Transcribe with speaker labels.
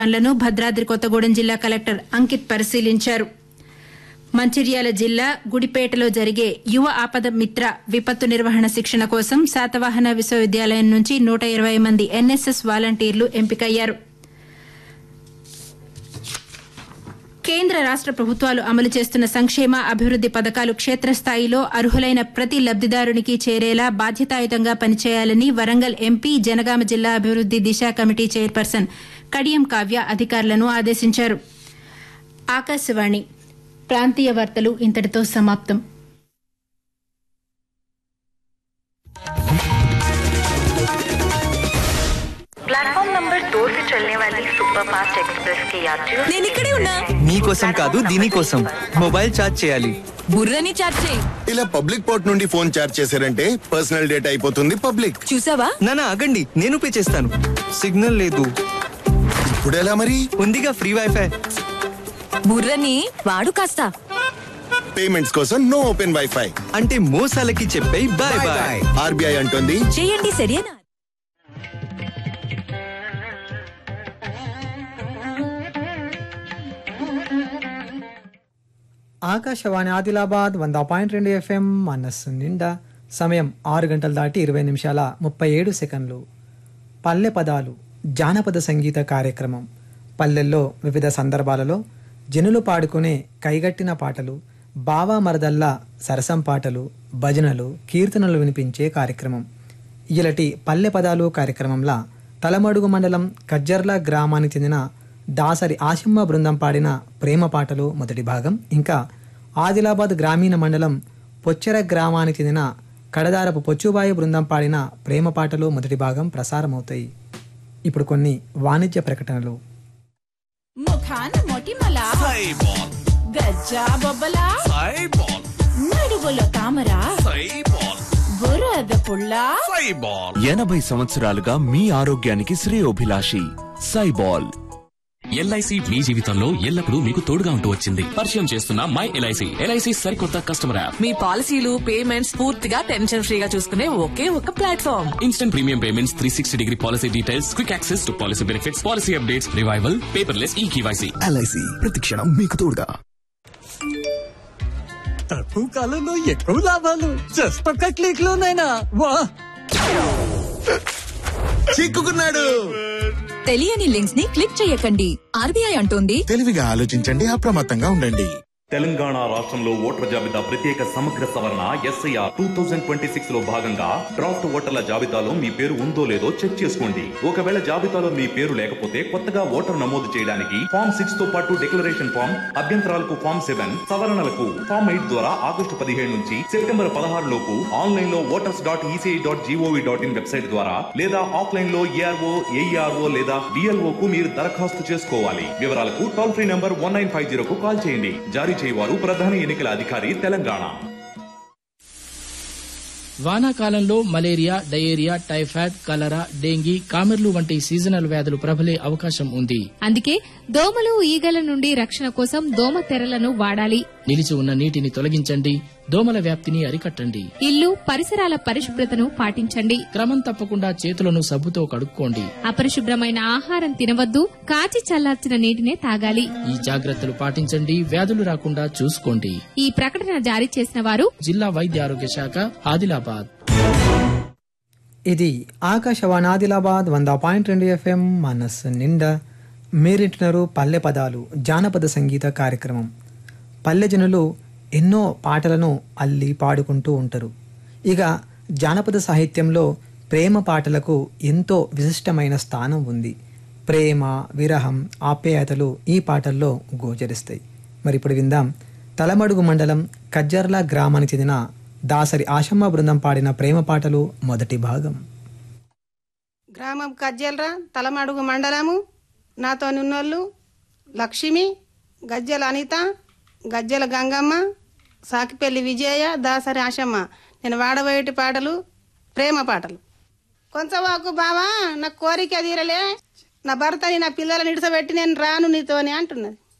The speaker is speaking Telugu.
Speaker 1: పనులను భద్రాద్రి కొత్తగూడెం జిల్లా కలెక్టర్ అంకిత్ పరిశీలించారు మంచిర్యాల జిల్లా గుడిపేటలో జరిగే యువ ఆపద మిత్ర విపత్తు నిర్వహణ శిక్షణ కోసం శాతవాహన విశ్వవిద్యాలయం నుంచి నూట ఇరవై మంది ఎన్ఎస్ఎస్ వాలంటీర్లు ఎంపికయ్యారు కేంద్ర రాష్ట ప్రభుత్వాలు అమలు చేస్తున్న సంక్షేమ అభివృద్ది పథకాలు క్షేత్రస్థాయిలో అర్హులైన ప్రతి లబ్దిదారునికి చేరేలా బాధ్యతాయుతంగా పనిచేయాలని వరంగల్ ఎంపీ జనగామ జిల్లా అభివృద్ది దిశ కమిటీ చైర్పర్సన్ కడియం కావ్య అధికారులను ఆదేశించారు ఆకాశవాణి ప్రాంతీయ వార్తలు ఇంతటితో సమాప్తం
Speaker 2: प्लेटफॉर्म नंबर दो से चलने वाली सुपर फास्ट एक्सप्रेस के यात्रियों
Speaker 3: నేను ఇక్కడే ఉన్నా
Speaker 4: మీకోసం కాదు దీనికోసం మొబైల్ ఛార్జ్ చేయాలి
Speaker 3: బుర్రని చాట్ చేయి
Speaker 5: ఇలా పబ్లిక్ పోర్ట్ నుండి ఫోన్ చార్జ్ చేశారంటే పర్సనల్ డేటా అయిపోతుంది పబ్లిక్
Speaker 3: చూసావా
Speaker 4: నానా ఆగండి నేను పే చేస్తాను సిగ్నల్ లేదు
Speaker 5: ఇప్పుడు ఎలా మరి
Speaker 4: ఉందిగా ఫ్రీ వైఫై
Speaker 3: బుర్రని వాడు కాస్త
Speaker 5: పేమెంట్స్ కోసం నో ఓపెన్ వైఫై
Speaker 4: అంటే మోసాలకి చెప్పే బాయ్ బాయ్
Speaker 5: ఆర్బీఐ అంటుంది
Speaker 3: చేయండి సరేనా
Speaker 6: ఆకాశవాణి ఆదిలాబాద్ వంద పాయింట్ రెండు ఎఫ్ఎం మనస్సు నిండా సమయం ఆరు గంటలు దాటి ఇరవై నిమిషాల ముప్పై ఏడు సెకండ్లు పల్లె పదాలు జానపద సంగీత కార్యక్రమం పల్లెల్లో వివిధ సందర్భాలలో జనులు పాడుకునే కైగట్టిన పాటలు బావా మరదల్లా సరసం పాటలు భజనలు కీర్తనలు వినిపించే కార్యక్రమం ఇలాంటి పల్లె పదాలు కార్యక్రమంలో తలమడుగు మండలం కజ్జర్ల గ్రామానికి చెందిన దాసరి ఆశమ్మ బృందం పాడిన ప్రేమ పాటలు మొదటి భాగం ఇంకా ఆదిలాబాద్ గ్రామీణ మండలం పొచ్చెర గ్రామానికి చెందిన కడదారపు పొచ్చుబాయి బృందం పాడిన ప్రేమ పాటలు మొదటి భాగం ప్రసారమవుతాయి ఇప్పుడు కొన్ని వాణిజ్య ప్రకటనలు
Speaker 7: ముఖాన మొటిమల గజ్జా బొబ్బల నడుగుల తామర బురద పుల్ల
Speaker 8: ఎనభై సంవత్సరాలుగా మీ ఆరోగ్యానికి శ్రేయోభిలాషి సైబాల్
Speaker 9: ఎల్ఐసి మీ జీవితంలో ఎల్లప్పుడూ మీకు తోడుగా ఉంటూ వచ్చింది పరిచయం చేస్తున్న మై ఎల్ఐసి ఎల్ఐసి సరికొత్త కస్టమర్ యాప్
Speaker 3: మీ పాలసీలు పేమెంట్స్ పూర్తిగా టెన్షన్ ఫ్రీగా చూసుకునే ఒకే ఒక platform
Speaker 9: instant premium payments three sixty degree policy details quick access to policy benefits policy updates revival paperless e KYC
Speaker 8: LIC ప్రతిక్షణం మీకు తోడుగా
Speaker 10: తక్కువ కాలంలో ఎక్కువ లాభాలు జస్ట్ ఒక్క క్లిక్ లోనైనా వా
Speaker 5: చిక్కుకున్నాడు
Speaker 3: తెలియని లింక్స్ ని క్లిక్ చేయకండి ఆర్బీఐ అంటోంది
Speaker 5: తెలివిగా ఆలోచించండి అప్రమత్తంగా ఉండండి
Speaker 11: తెలంగాణ రాష్ట్రంలో ఓటర్ల జాబితా ప్రత్యేక సమగ్ర సవరణ SIR two thousand twenty six లో భాగంగా డ్రాఫ్ట్ ఓటర్ల జాబితాలో మీ పేరు ఉందో లేదో చెక్ చేసుకోండి ఒకవేళ జాబితాలో మీ పేరు లేకపోతే కొత్తగా ఓటర్ నమోదు చేయడానికి ఫామ్ సిక్స్ తో పాటు డిక్లరేషన్ ఫామ్ అభ్యంతరాలకు ఫామ్ సెవెన్ సవరణలకు ఫామ్ ఎయిట్ ద్వారా ఆగస్టు పదిహేడు నుంచి సెప్టెంబర్ పదహారు లోపు ఆన్లైన్ లో voters dot ECI dot gov dot in website ద్వారా లేదా ఆఫ్లైన్ లో ఏఆర్ఓ ఏఈఆర్ఓ లేదా డిఎల్ఓ కు మీరు దరఖాస్తు చేసుకోవాలి వివరాలకు toll free number one nine five zero కు కాల్ చేయండి జారీ చేయవారు ప్రధాన ఎన్నికల అధికారి తెలంగాణ
Speaker 12: వానాకాలంలో malaria diarrhoea typhoid cholera dengue కామెర్లు వంటి సీజనల్ వ్యాధులు ప్రబలే అవకాశం ఉంది
Speaker 7: అందుకే దోమలు ఈగల నుండి రక్షణ కోసం దోమ తెరలను వాడాలి
Speaker 12: నిలిచి ఉన్న నీటిని తొలగించండి దోమల వ్యాప్తిని అరికట్టండి
Speaker 7: ఇల్లు పరిసరాల పరిశుభ్రతను పాటించండి
Speaker 12: క్రమం తప్పకుండా చేతులను సబ్బుతో కడుక్కోండి
Speaker 7: అపరిశుభ్రమైన ఆహారం తినవద్దు కాచి చల్లార్చిన నీటినే తాగాలి
Speaker 12: ఈ జాగ్రత్తలు పాటించండి వ్యాధులు రాకుండా చూసుకోండి
Speaker 7: ఈ ప్రకటన జారీ చేసిన వారు
Speaker 12: జిల్లా వైద్య ఆరోగ్య శాఖ ఆదిలాబాద్
Speaker 6: ఇది ఆకాశవాణి ఆదిలాబాద్ వంద పాయింట్ రెండు ఎఫ్ఎం మనస్సు నిండా మీరింటున్నారు పల్లె పదాలు జానపద సంగీత కార్యక్రమం పల్లె జనులు ఎన్నో పాటలను అల్లి పాడుకుంటూ ఉంటారు ఇక జానపద సాహిత్యంలో ప్రేమ పాటలకు ఎంతో విశిష్టమైన స్థానం ఉంది ప్రేమ విరహం ఆప్యాయతలు ఈ పాటల్లో గోచరిస్తాయి మరి ఇప్పుడు విందాం తలమడుగు మండలం కజ్జర్ల గ్రామానికి చెందిన దాసరి ఆశమ్మ బృందం పాడిన ప్రేమ పాటలు మొదటి భాగం
Speaker 13: గ్రామం కజ్జెలరా తలమడుగు మండలము నాతో ఉన్నోళ్ళు లక్ష్మి గజ్జెల అనిత గజ్జెల గంగమ్మ సాకిపల్లి విజయ దాసరి ఆశమ్మ నేను వాడబోయేటి పాటలు ప్రేమ పాటలు కొంచెం వాకు బావా నా కోరిక తీరలే నా భర్తని నా పిల్లలని ఇడిసబెట్టి నేను రాను నీతోని అంటున్నది